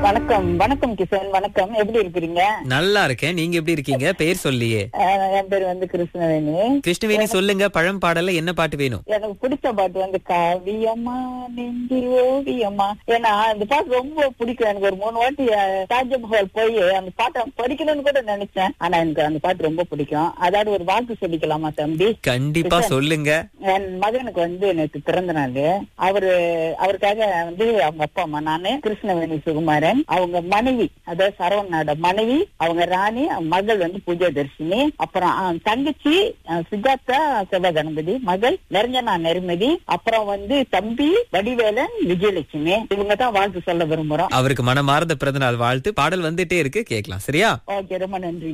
வணக்கம் வணக்கம் கிஷன் வணக்கம் எப்படி இருக்கிறீங்க நல்லா இருக்கேன் நீங்க எப்படி இருக்கீங்க பெயர் சொல்லியே அஹ், என் பேர் வந்து கிருஷ்ணவேணி கிருஷ்ணவேணி சொல்லுங்க பழம் பாடல என்ன பாட்டு வேணும் எனக்கு பிடிச்ச பாட்டு வந்து காவியம்மா நெஞ்சில் ஓவியம்மா ஏன்னா அந்த பாட்டு ரொம்ப பிடிக்கும் எனக்கு ஒரு மூணு வாட்டி அஹ், தாஜ்மஹால் போய் அந்த பாட்டை படிக்கணும்னு கூட நினைச்சேன் ஆனா எனக்கு அந்த பாட்டு ரொம்ப பிடிக்கும் அதாவது ஒரு வாக்கு சொல்லிக்கலாமா தம்பி கண்டிப்பா சொல்லுங்க என் மகனுக்கு வந்து நேற்று பிறந்த நாள் அவரு அவருக்காக வந்து அவங்க அப்பா அம்மா நானு கிருஷ்ணவேணி சுகுமாரன் அவங்க மனைவி அதாவது சரவணனோட மனைவி அவங்க ராணி அவங்க மகள் வந்து பூஜா தர்ஷினி அப்புறம் அஹ், தங்கச்சி அஹ், சுஜாதா செல்வ கணபதி மகள் நிரஞ்சனா நெருமதி அப்புறம் வந்து தம்பி வடிவேலன் விஜயலட்சுமி இவங்க தான் வாழ்த்து சொல்ல விரும்புறோம் அவருக்கு மனமார்ந்த பிறந்தநாள் வாழ்த்து பாடல் வந்துட்டே இருக்கு கேட்கலாம் சரியா ஓகே ரொம்ப நன்றி